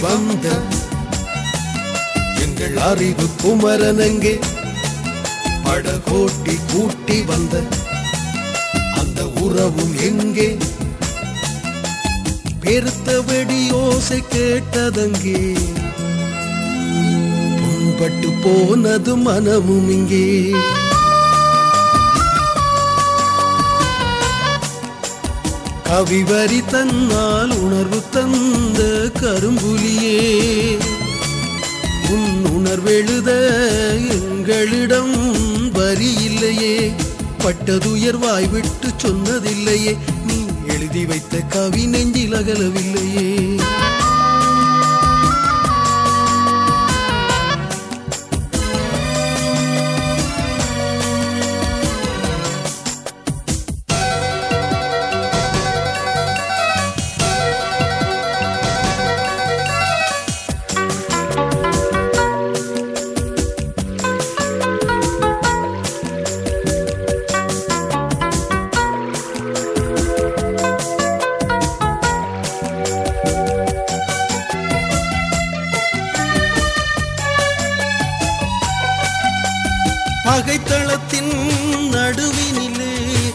வந்த எங்கள் அறிவு குமரனங்கே படகோட்டி கூட்டி வந்த அந்த உறவும் எங்கே பெருத்த வெடியோசை கேட்டதங்கே புண்பட்டு போனது மனமும் இங்கே கவிவரி தன்னால் உணர்வு தந்த கரும்புலியே உன் உணர்வெழுத எங்களிடம் வரி இல்லையே பட்டதுயர் வாய் விட்டு சொன்னதில்லையே நீ எழுதி வைத்த கவி நெஞ்சில் அகலவில்லையே பகைத்தளத்தின் நடுவினிலே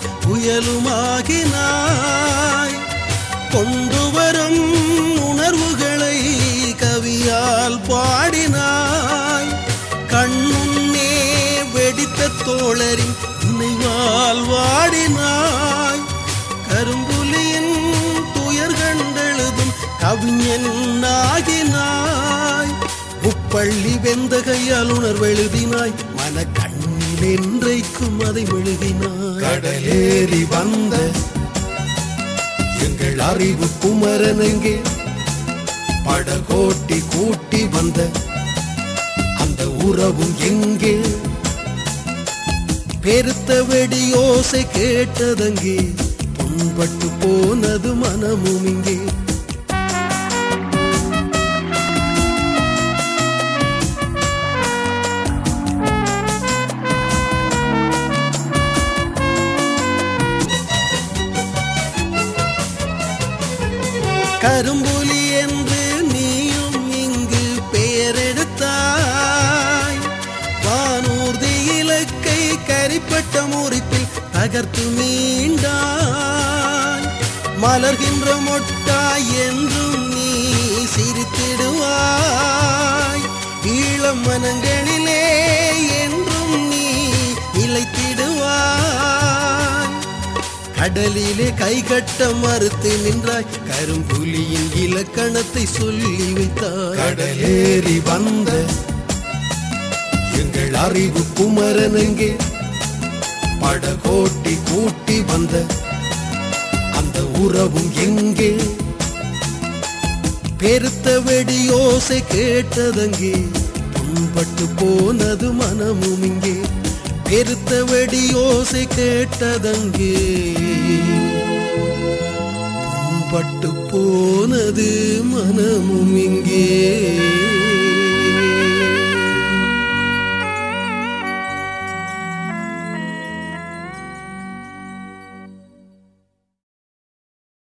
புயலுமாகினாய் கொண்டு வரும் உணர்வுகளை கவியால் பாடினாய் கண்முன்னே வெடித்த தோழரின் நினைவால் வாடினாய் கரும்புலியின் துயர் கண்டெழுதும் கவிஞன் ஆகினாய் உப்பள்ளி வெந்த கையால் உணர்வெழுதினாய் மன கண்ணில் என்றைக்கும் அதை மெழுகினாய் கடலேறி வந்த எங்கள் அறிவு குமரனங்கே படகோட்டி கூட்டி வந்த அந்த உறவும் எங்கே பெருத்த வெடியோசை கேட்டதங்கே புண்பட்டு போனது மனமும் இங்கே கரும்புலி என்று நீயும் இங்கு பெயரெடுத்தாய் வானூர்தி இலக்கை கரிப்பட்ட முறிப்பில் தகர்த்து மீண்டாய் மலர்கின்ற மொட்டாய் என்றும் நீ சிரித்திடுவாய் ஈழம் மனங்களிலே என்றும் நீ நிலைத்திடுவாய் கடலிலே கை கட்ட மறுத்து நின்றாய் கரும்புலியின் இலக்கணத்தை சொல்லி வைத்தாய் கடலேறி வந்த எங்கள் அறிவு குமரனங்கே படகோட்டி கூட்டி வந்த அந்த உறவும் எங்கே பெருத்த வெடியோசை கேட்டதங்கே புண்பட்டு போனது மனமும் இங்கே பெருத்த வெடியோசை கேட்டதங்கே புண்பட்டு போனது மனமும் இங்கே